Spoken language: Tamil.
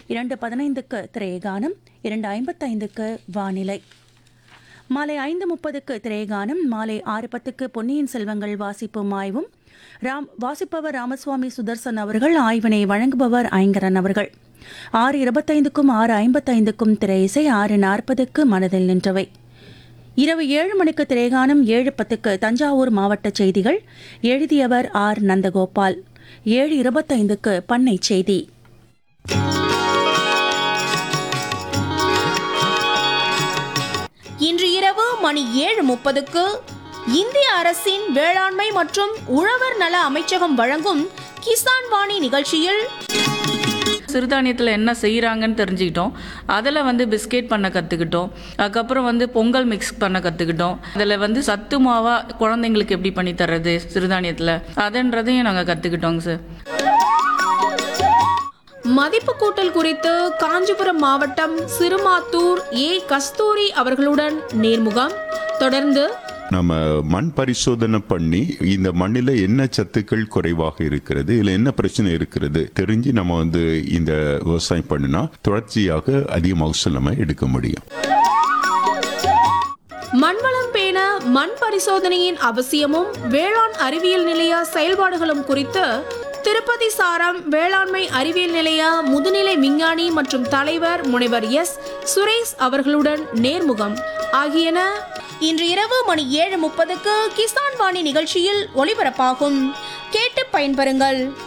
இரண்டு பதினைந்துக்கு திரையகானம் இரண்டு ஐம்பத்தைந்துக்கு வானிலை மாலை ஐந்து முப்பதுக்கு திரையகானம் மாலை ஆறு பத்துக்கு பொன்னியின் செல்வங்கள் வாசிப்பும் ஆய்வும் ராம் வாசிப்பவர் ராமசுவாமி சுதர்சன் அவர்கள் ஆய்வினை வழங்குபவர் ஐங்கரன் அவர்கள் ஆறு இருபத்தைந்துக்கும் ஆறு ஐம்பத்தைந்துக்கும் திரை இசை ஆறு நாற்பதுக்கு மனதில் நின்றவை இரவு ஏழு மணிக்கு திரைகானம் ஏழு பத்துக்கு தஞ்சாவூர் மாவட்ட செய்திகள் எழுதியவர் ஆர் நந்தகோபால் ஏழு இருபத்தைந்துக்கு பண்ணை செய்தி இன்று இரவு மணி ஏழு முப்பதுக்கு இந்திய அரசின் வேளாண்மை மற்றும் உழவர் நல அமைச்சகம் வழங்கும் கிசான் வாணி நிகழ்ச்சியில் சிறுதானியத்தில் என்ன செய்கிறாங்கன்னு தெரிஞ்சுக்கிட்டோம் அதில் வந்து பிஸ்கெட் பண்ண கற்றுக்கிட்டோம் அதுக்கப்புறம் வந்து பொங்கல் மிக்ஸ் பண்ண கற்றுக்கிட்டோம் அதில் வந்து சத்து மாவா குழந்தைங்களுக்கு எப்படி பண்ணி தர்றது சிறுதானியத்தில் அதுன்றதையும் நாங்கள் கற்றுக்கிட்டோங்க சார் மதிப்பு கூட்டல் குறித்து காஞ்சிபுரம் மாவட்டம் சிறுமாத்தூர் ஏ கஸ்தூரி அவர்களுடன் நேர்முகம் தொடர்ந்து நம்ம மண் பரிசோதனை பண்ணி இந்த மண்ணில் என்ன சத்துக்கள் குறைவாக இருக்கிறது இதுல என்ன பிரச்சனை இருக்கிறது தெரிஞ்சு நம்ம வந்து இந்த விவசாயம் பண்ணினா தொடர்ச்சியாக அதிக மகசூல் நம்ம எடுக்க முடியும் மண்வளம் பேண மண் பரிசோதனையின் அவசியமும் வேளாண் அறிவியல் நிலைய செயல்பாடுகளும் குறித்து திருப்பதி சாரம் வேளாண்மை அறிவியல் நிலைய முதுநிலை விஞ்ஞானி மற்றும் தலைவர் முனைவர் எஸ் சுரேஷ் அவர்களுடன் நேர்முகம் ஆகியன இன்று இரவு மணி ஏழு முப்பதுக்கு கிசான் வாணி நிகழ்ச்சியில் ஒளிபரப்பாகும் கேட்டு பயன்பெறுங்கள்